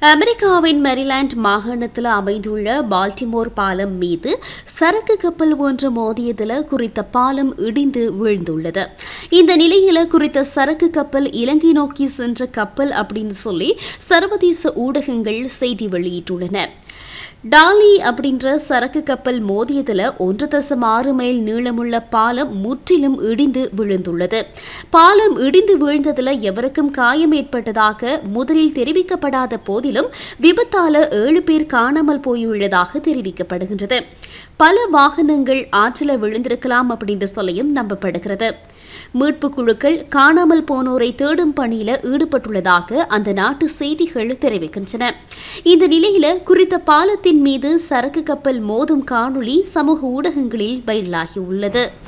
அமெரிக்காவின் மெரிலாண்ட் மாகாணத்தில் அமைந்துள்ள பால்டிமோர் பாலம் மீது சரக்கு கப்பல் ஒன்று மோதியதில் குறித்த பாலம் இடிந்து வீழ்ந்துள்ளது இந்த நிலையில குறித்த சரக்கு கப்பல் இலங்கை நோக்கி சென்ற கப்பல் அப்படின்னு சொல்லி சர்வதேச ஊடகங்கள் செய்தி வெளியிட்டுள்ளன டாலி அப்படின்ற சரக்கு கப்பல் மோதியதில் ஒன்று தசம் ஆறு மைல் நீளமுள்ள பாலம் முற்றிலும் இடிந்து விழுந்துள்ளது பாலம் இடிந்து வீழ்ந்ததில் எவருக்கும் காயம் ஏற்பட்டதாக முதலில் தெரிவிக்கப்படாத போதிலும் விபத்தால ஏழு பேர் காணாமல் போயுள்ளதாக தெரிவிக்கப்படுகின்றது பல வாகனங்கள் ஆற்றில் விழுந்திருக்கலாம் அப்படின்னு சொல்லியும் நம்பப்படுகிறது மீட்பு குழுக்கள் காணாமல் போனோரை தேடும் பணியில ஈடுபட்டுள்ளதாக அந்த நாட்டு செய்திகள் தெரிவிக்கின்றன இந்த நிலையில குறித்த பாலத்தின் மீது சரக்கு கப்பல் மோதும் காணொளி சமூக ஊடகங்களில் வைரலாகியுள்ளது